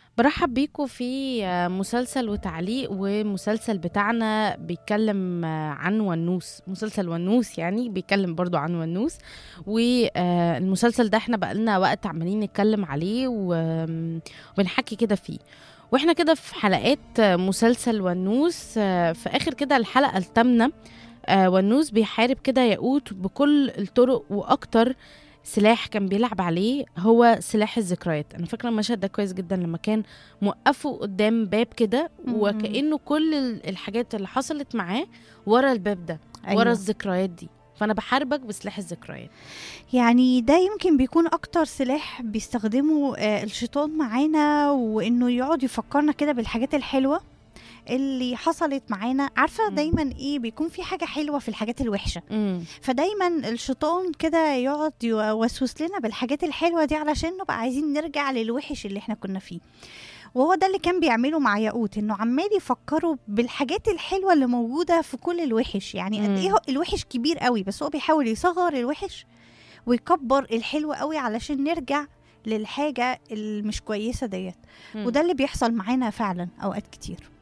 برحب بيكم في مسلسل وتعليق ومسلسل بتاعنا بيتكلم عن ونوس مسلسل ونوس يعني بيتكلم برضو عن ونوس والمسلسل ده احنا بقالنا وقت عمالين نتكلم عليه وبنحكي كده فيه واحنا كده في حلقات مسلسل ونوس في اخر كده الحلقة الثامنة ونوس بيحارب كده ياقوت بكل الطرق واكتر سلاح كان بيلعب عليه هو سلاح الذكريات انا فاكره المشهد ده كويس جدا لما كان موقفه قدام باب كده وكانه كل الحاجات اللي حصلت معاه ورا الباب ده أيوة. ورا الذكريات دي فانا بحاربك بسلاح الذكريات يعني ده يمكن بيكون اكتر سلاح بيستخدمه الشيطان معانا وانه يقعد يفكرنا كده بالحاجات الحلوه اللي حصلت معانا عارفه دايما ايه بيكون في حاجه حلوه في الحاجات الوحشه مم. فدايما الشيطان كده يقعد يوسوس لنا بالحاجات الحلوه دي علشان نبقى عايزين نرجع للوحش اللي احنا كنا فيه وهو ده اللي كان بيعمله مع ياقوت انه عمال يفكروا بالحاجات الحلوه اللي موجوده في كل الوحش يعني قد ايه الوحش كبير قوي بس هو بيحاول يصغر الوحش ويكبر الحلو قوي علشان نرجع للحاجه المش كويسه ديت وده اللي بيحصل معانا فعلا اوقات كتير